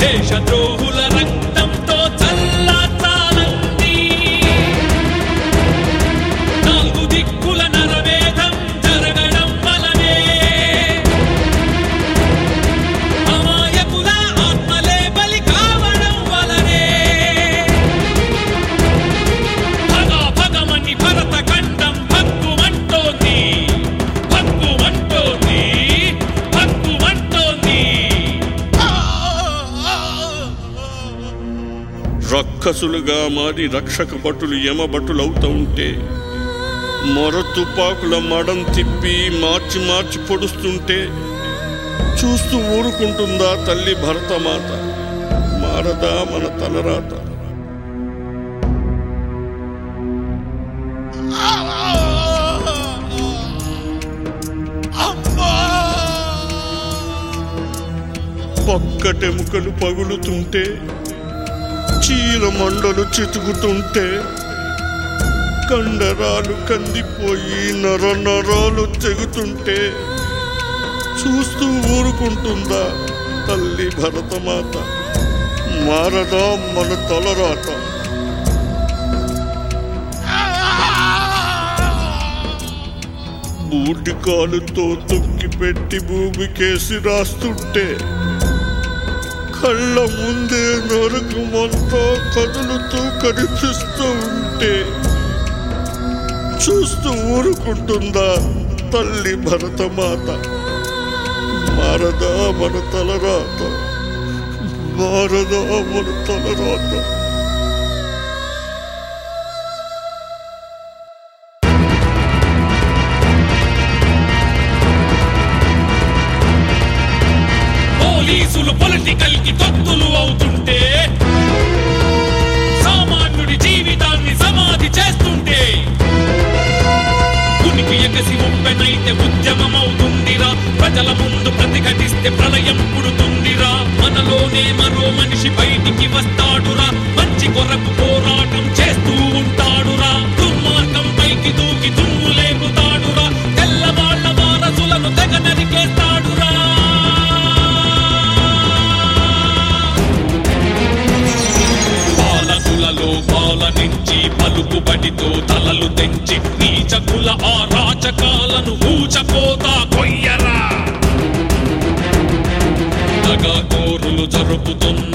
దేశద్రోహుల రక్తంతో చల్లాచాలంది నాలుగు దిక్కుల నరవేదం జరగడం వలనే అమాయకుల ఆత్మలే బలి కావడం వలనే భగ భగమని భరత ఖండం భగ్గుమంటోంది భగ్గుమంటోంది భగ్గుమంటోంది రక్కసులుగా మారి రక్షక భటులు యమభటులవుతూ ఉంటే మొర తుపాకుల మడం తిప్పి మార్చి మార్చి పొడుస్తుంటే చూస్తూ ఊరుకుంటుందా తల్లి భరతమాత మారదా మన తలరాత పక్కటెముకలు పగులుతుంటే చీల మండలు చితుకుతుంటే కండరాలు కందిపోయి నర నరాలు చెగుతుంటే చూస్తూ ఊరుకుంటుందా తల్లి భరతమాత మారదా మన తలరాత బూడి కాలుతో తొక్కి పెట్టి భూమికేసి రాస్తుంటే కళ్ళ ముందే నరకమంతా కదులుతూ కనిపిస్తూ ఉంటే చూస్తూ ఊరుకుంటుందా తల్లి భరతమాత మారదా మన తలరాత మారదా మన తలరాత పోలీసులు పొలిటికల్ కి తొత్తులు అవుతుంటే సామాన్యుడి జీవితాన్ని సమాధి చేస్తుంటే ఉనికి ఎగసి ఉప్పెనైతే ఉద్యమం అవుతుందిరా ప్రజల ముందు ప్రతిఘటిస్తే ప్రళయం పుడుతుందిరా మనలోనే మరో మనిషి బయటికి వస్తాడురా మంచి కొరకు పోరాటం చేస్తూ ఉంటాడురా దుర్మార్గం పైకి దూకి దుమ్ము లేపుతాడురా తెల్లవాళ్ల వారసులను తెగ నరికేస్తాడురా పాలకులలో పాలనించి పలుకుబడితో తలలు తెంచి నీచకుల ఆ రాచకాలను ఊచకోతా కొయ్యరా దగాకోరులు జరుపుతున్న